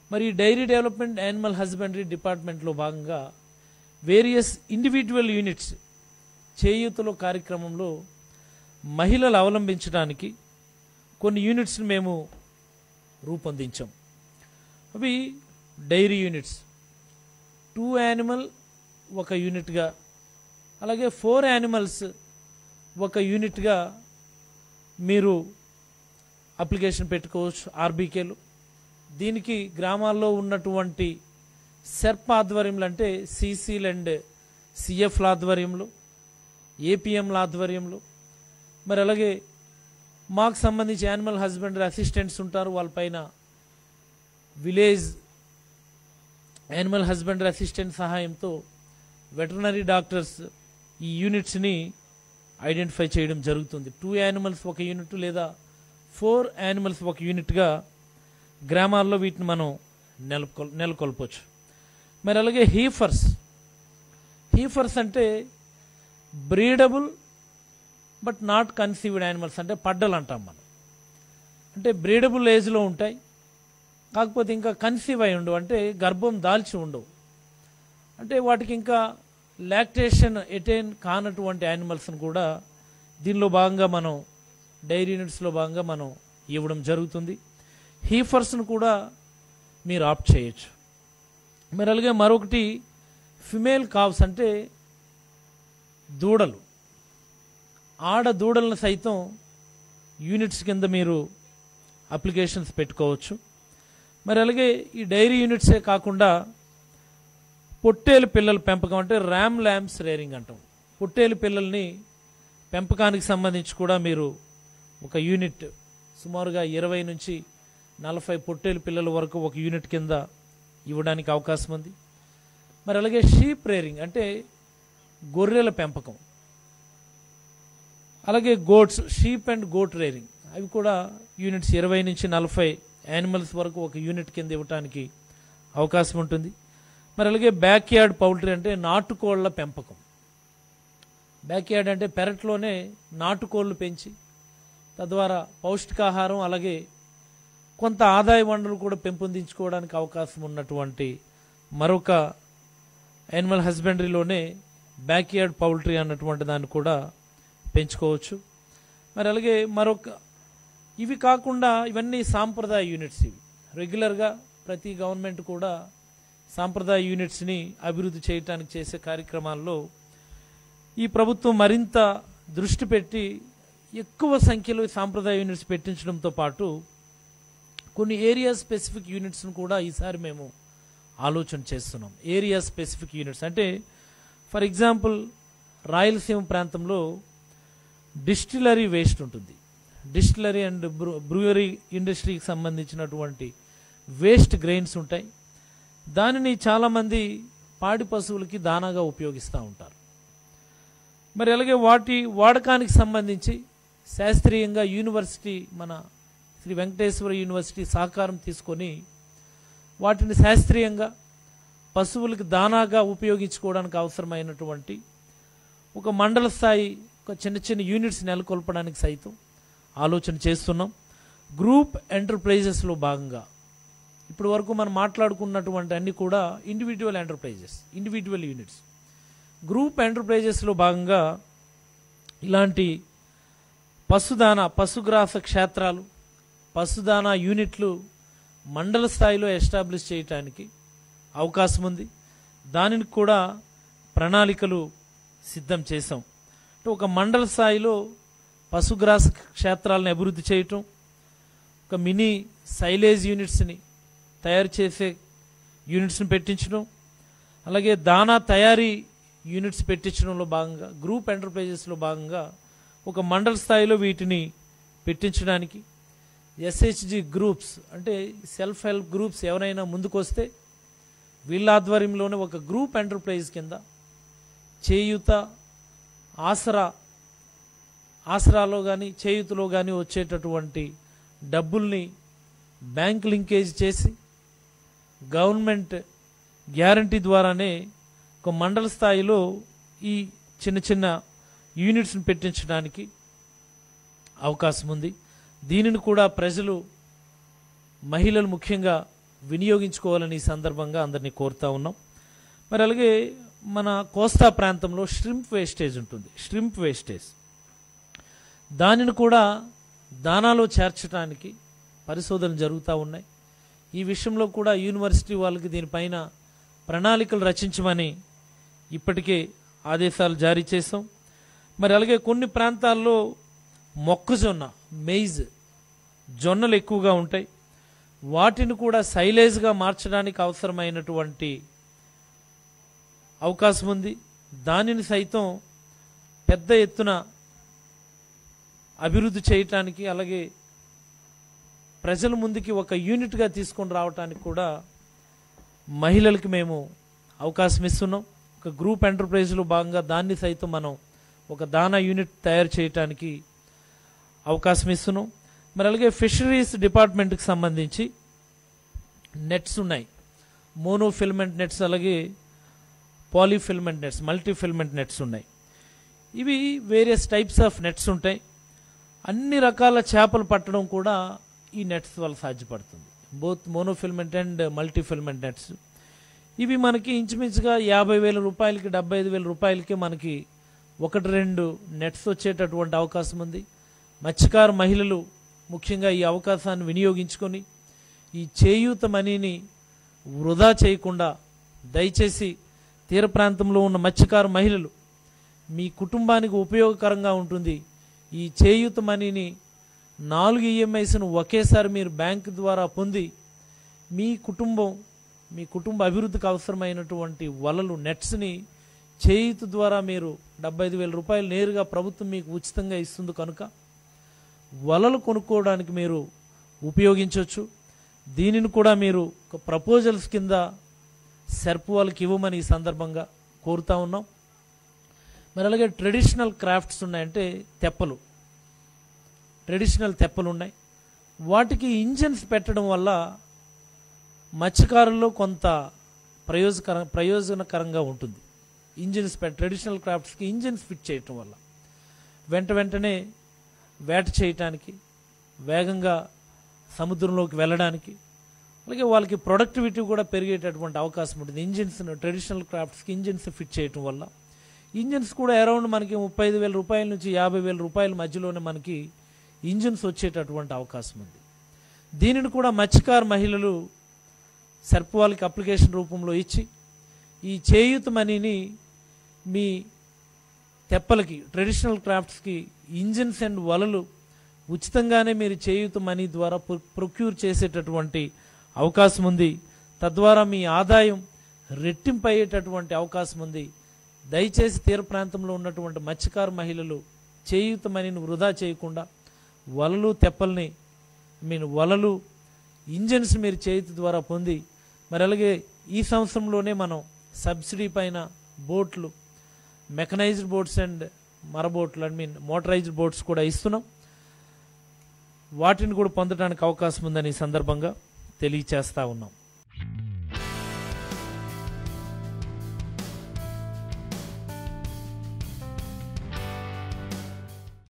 మరి ఈ dairy development animal husbandry డిపార్ట్మెంట్లో భాగంగా వేరియస్ ఇండివిజువల్ యూనిట్స్ చేయూతలో కార్యక్రమంలో మహిళలు అవలంబించడానికి కొన్ని యూనిట్స్ని మేము రూపొందించాం అవి డైరీ యూనిట్స్ టూ యానిమల్ ఒక యూనిట్గా అలాగే ఫోర్ యానిమల్స్ ఒక యూనిట్గా మీరు అప్లికేషన్ పెట్టుకోవచ్చు ఆర్బీకేలు దీనికి గ్రామాల్లో ఉన్నటువంటి సెర్ప్ ఆధ్వర్యంలో అంటే సీసీలు అండ్ సిఎఫ్ల ఆధ్వర్యంలో ఏపీఎంల ఆధ్వర్యంలో మరి అలాగే మాకు సంబంధించి యానిమల్ హస్బెండరీ అసిస్టెంట్స్ ఉంటారు వాళ్ళపైన విలేజ్ యానిమల్ హస్బెండరీ అసిస్టెంట్ సహాయంతో వెటర్నరీ డాక్టర్స్ ఈ యూనిట్స్ని ఐడెంటిఫై చేయడం జరుగుతుంది టూ యానిమల్స్ ఒక యూనిట్ లేదా ఫోర్ యానిమల్స్ ఒక యూనిట్గా గ్రామాల్లో వీటిని మనం నెలకొల్ నెలకొల్పవచ్చు మరి అలాగే హీఫర్స్ హీఫర్స్ అంటే breedable but not conceived animals అంటే పడ్డలు అంటాం మనం అంటే బ్రీడబుల్ ఏజ్లో ఉంటాయి కాకపోతే ఇంకా కన్సీవ్ అయి ఉండవు అంటే గర్భం దాల్చి ఉండవు అంటే వాటికి ఇంకా లాక్టేషన్ ఎటైన్ కానటువంటి యానిమల్స్ని కూడా దీనిలో భాగంగా మనం డైరీ యూనిట్స్లో భాగంగా మనం ఇవ్వడం జరుగుతుంది హీఫర్స్ను కూడా మీరు ఆప్ట్ చేయొచ్చు మరి అలాగే మరొకటి ఫిమేల్ కావ్స్ అంటే దూడలు ఆడ దూడలను సైతం యూనిట్స్ కింద మీరు అప్లికేషన్స్ పెట్టుకోవచ్చు మరి అలాగే ఈ డైరీ యూనిట్సే కాకుండా పొట్టేలు పిల్లల పెంపకం అంటే ర్యామ్ ల్యామ్స్ రేరింగ్ అంటాం పొట్టేలు పిల్లల్ని పెంపకానికి సంబంధించి కూడా మీరు ఒక యూనిట్ సుమారుగా ఇరవై నుంచి నలభై పొట్టేలు పిల్లల వరకు ఒక యూనిట్ కింద ఇవ్వడానికి అవకాశం ఉంది మరి అలాగే షీప్ రేరింగ్ అంటే గొర్రెల పెంపకం అలాగే goats sheep and goat rearing అవి కూడా యూనిట్స్ ఇరవై నుంచి నలభై యానిమల్స్ వరకు ఒక యూనిట్ కింద ఇవ్వడానికి అవకాశం ఉంటుంది మరి అలాగే బ్యాక్ యార్డ్ పౌల్ట్రీ అంటే నాటుకోళ్ల పెంపకం బ్యాక్ యార్డ్ అంటే పెరట్లోనే నాటుకోళ్లు పెంచి తద్వారా పౌష్టికాహారం అలాగే కొంత ఆదాయ వనరులు కూడా పెంపొందించుకోవడానికి అవకాశం ఉన్నటువంటి మరొక యానిమల్ హస్బెండరీలోనే బ్యాక్ యార్డ్ పౌల్ట్రీ అన్నటువంటి దాన్ని కూడా పెంచుకోవచ్చు మరి అలాగే మరొక ఇవి కాకుండా ఇవన్నీ సాంప్రదాయ యూనిట్స్ ఇవి రెగ్యులర్గా ప్రతి గవర్నమెంట్ కూడా సాంప్రదాయ యూనిట్స్ని అభివృద్ధి చేయడానికి చేసే కార్యక్రమాల్లో ఈ ప్రభుత్వం మరింత దృష్టి పెట్టి ఎక్కువ సంఖ్యలో సాంప్రదాయ యూనిట్స్ పెట్టించడంతో పాటు కొన్ని ఏరియా స్పెసిఫిక్ యూనిట్స్ను కూడా ఈసారి మేము ఆలోచన చేస్తున్నాం ఏరియా స్పెసిఫిక్ యూనిట్స్ అంటే ఫర్ ఎగ్జాంపుల్ రాయలసీమ ప్రాంతంలో డిస్టిలరీ వేస్ట్ ఉంటుంది డిస్టిలరీ అండ్ బ్రూ బ్రూవరీ ఇండస్ట్రీకి సంబంధించినటువంటి వేస్ట్ గ్రెయిన్స్ ఉంటాయి దానిని చాలామంది పాడి పశువులకి దానాగా ఉపయోగిస్తూ ఉంటారు మరి అలాగే వాటి వాడకానికి సంబంధించి శాస్త్రీయంగా యూనివర్సిటీ మన శ్రీ వెంకటేశ్వర యూనివర్సిటీ సహకారం తీసుకొని వాటిని శాస్త్రీయంగా పశువులకు దానాగా ఉపయోగించుకోవడానికి అవసరమైనటువంటి ఒక మండల స్థాయి ఒక చిన్న చిన్న యూనిట్స్ నెలకొల్పడానికి సైతం ఆలోచన చేస్తున్నాం గ్రూప్ ఎంటర్ప్రైజెస్లో భాగంగా ఇప్పటి వరకు మనం మాట్లాడుకున్నటువంటి అన్ని కూడా individual enterprises individual units group ఎంటర్ప్రైజెస్లో భాగంగా ఇలాంటి పశుదాన పశుగ్రాస క్షేత్రాలు పశుదాన యూనిట్లు మండల స్థాయిలో ఎస్టాబ్లిష్ చేయటానికి అవకాశం ఉంది దానిని కూడా ప్రణాళికలు సిద్ధం చేశాం అంటే ఒక మండల స్థాయిలో పశుగ్రాస క్షేత్రాలను అభివృద్ధి చేయటం ఒక మినీ సైలేజ్ యూనిట్స్ని తయారు చేసే యూనిట్స్ని పెట్టించడం అలాగే దానా తయారీ యూనిట్స్ పెట్టించడంలో భాగంగా గ్రూప్ ఎంటర్ప్రైజెస్లో భాగంగా ఒక మండల స్థాయిలో వీటిని పెట్టించడానికి ఎస్హెచ్జి గ్రూప్స్ అంటే సెల్ఫ్ హెల్ప్ గ్రూప్స్ ఎవరైనా ముందుకొస్తే వీళ్ళ ఆధ్వర్యంలోనే ఒక గ్రూప్ ఎంటర్ప్రైజ్ కింద చేయూత ఆసరా ఆసరాలో కానీ చేయూతలో కానీ వచ్చేటటువంటి డబ్బుల్ని బ్యాంక్ లింకేజ్ చేసి గవర్నమెంట్ గ్యారంటీ ద్వారానే ఒక మండల స్థాయిలో ఈ చిన్న చిన్న యూనిట్స్ని పెట్టించడానికి అవకాశం ఉంది దీనిని కూడా ప్రజలు మహిళలు ముఖ్యంగా వినియోగించుకోవాలని ఈ సందర్భంగా అందరినీ కోరుతా ఉన్నాం మరి అలాగే మన కోస్తా ప్రాంతంలో స్ట్రింప్ వేస్టేజ్ ఉంటుంది స్ట్రింప్ వేస్టేజ్ దానిని కూడా దానాలో చేర్చడానికి పరిశోధనలు జరుగుతూ ఉన్నాయి ఈ విషయంలో కూడా యూనివర్సిటీ వాళ్ళకి దీనిపైన ప్రణాళికలు రచించమని ఇప్పటికే ఆదేశాలు జారీ చేసాం మరి అలాగే కొన్ని ప్రాంతాల్లో మొక్కజొన్న మెయిజ్ జొన్నలు ఎక్కువగా ఉంటాయి వాటిని కూడా సైలేజ్గా మార్చడానికి అవసరమైనటువంటి అవకాశం ఉంది దానిని సైతం పెద్ద ఎత్తున అభివృద్ధి చేయటానికి అలాగే ప్రజల ముందుకి ఒక యూనిట్గా తీసుకొని రావడానికి కూడా మహిళలకి మేము అవకాశం ఇస్తున్నాం ఒక గ్రూప్ ఎంటర్ప్రైజ్లో భాగంగా దాన్ని సైతం మనం ఒక దానా యూనిట్ తయారు చేయటానికి అవకాశం ఇస్తున్నాం మరి అలాగే ఫిషరీస్ డిపార్ట్మెంట్కి సంబంధించి నెట్స్ ఉన్నాయి మోనోఫిల్మెంట్ నెట్స్ అలాగే పాలీఫిల్మెంట్ నెట్స్ మల్టీఫిల్మెంట్ నెట్స్ ఉన్నాయి ఇవి వేరియస్ టైప్స్ ఆఫ్ నెట్స్ ఉంటాయి అన్ని రకాల చేపలు పట్టడం కూడా ఈ నెట్స్ వల్ల సాధ్యపడుతుంది both monofilament and multifilament nets ఇవి మనకి ఇంచుమించుగా యాభై వేల రూపాయలకి డెబ్బై ఐదు వేల రూపాయలకి మనకి ఒకటి రెండు నెట్స్ వచ్చేటటువంటి అవకాశం ఉంది మత్స్యకార మహిళలు ముఖ్యంగా ఈ అవకాశాన్ని వినియోగించుకొని ఈ చేయూత మనీని వృధా చేయకుండా దయచేసి తీర ప్రాంతంలో ఉన్న మత్స్యకార మహిళలు మీ కుటుంబానికి ఉపయోగకరంగా ఉంటుంది ఈ చేయూత మనీని నాలుగు ఈఎంఐస్ను ఒకేసారి మీరు బ్యాంక్ ద్వారా పొంది మీ కుటుంబం మీ కుటుంబ అభివృద్ధికి అవసరమైనటువంటి వలలు నెట్స్ని చేయూత ద్వారా మీరు డెబ్బై ఐదు వేల రూపాయలు నేరుగా ప్రభుత్వం మీకు ఉచితంగా ఇస్తుంది కనుక వలలు కొనుక్కోవడానికి మీరు ఉపయోగించవచ్చు దీనిని కూడా మీరు ఒక ప్రపోజల్స్ కింద సెర్ప్ వాళ్ళకి ఇవ్వమని ఈ సందర్భంగా కోరుతా ఉన్నాం మరి అలాగే ట్రెడిషనల్ క్రాఫ్ట్స్ ఉన్నాయంటే తెప్పలు ట్రెడిషనల్ తెప్పలు ఉన్నాయి వాటికి ఇంజన్స్ పెట్టడం వల్ల మత్స్యకారుల్లో కొంత ప్రయోజకర ప్రయోజనకరంగా ఉంటుంది ఇంజిన్స్ పెట్ ట్రెడిషనల్ క్రాఫ్ట్స్కి ఇంజిన్స్ ఫిట్ చేయటం వల్ల వెంట వెంటనే వేట చేయటానికి వేగంగా సముద్రంలోకి వెళ్ళడానికి అలాగే వాళ్ళకి ప్రొడక్టివిటీ కూడా పెరిగేటటువంటి అవకాశం ఉంటుంది ఇంజిన్స్ ట్రెడిషనల్ క్రాఫ్ట్స్కి ఇంజిన్స్ ఫిట్ చేయటం వల్ల ఇంజిన్స్ కూడా అరౌండ్ మనకి ముప్పై ఐదు వేల రూపాయల నుంచి యాభై వేల రూపాయల మధ్యలోనే మనకి ఇంజిన్స్ వచ్చేటటువంటి అవకాశం ఉంది దీనిని కూడా మత్స్యకార మహిళలు సర్ప్ వాళ్ళకి అప్లికేషన్ రూపంలో ఇచ్చి ఈ చేయూత మనీని మీ తెప్పలకి ట్రెడిషనల్ క్రాఫ్ట్స్కి ఇంజిన్స్ అండ్ వలలు ఉచితంగానే మీరు చేయూత మనీ ద్వారా ప్రొక్యూర్ చేసేటటువంటి అవకాశం ఉంది తద్వారా మీ ఆదాయం రెట్టింపు అయ్యేటటువంటి అవకాశం ఉంది దయచేసి తీర ప్రాంతంలో ఉన్నటువంటి మత్స్యకార మహిళలు చేయూత మనీని వృధా చేయకుండా వలలు తెప్పల్ని మీన్ వలలు ఇంజన్స్ మీరు చేతి ద్వారా పొంది మరి అలాగే ఈ సంవత్సరంలోనే మనం సబ్సిడీ పైన బోట్లు మెకనైజ్డ్ బోట్స్ అండ్ మరబోట్లు ఐ మీన్ మోటరైజ్డ్ బోట్స్ కూడా ఇస్తున్నాం వాటిని కూడా పొందడానికి అవకాశం ఉందని ఈ సందర్భంగా తెలియచేస్తా ఉన్నాం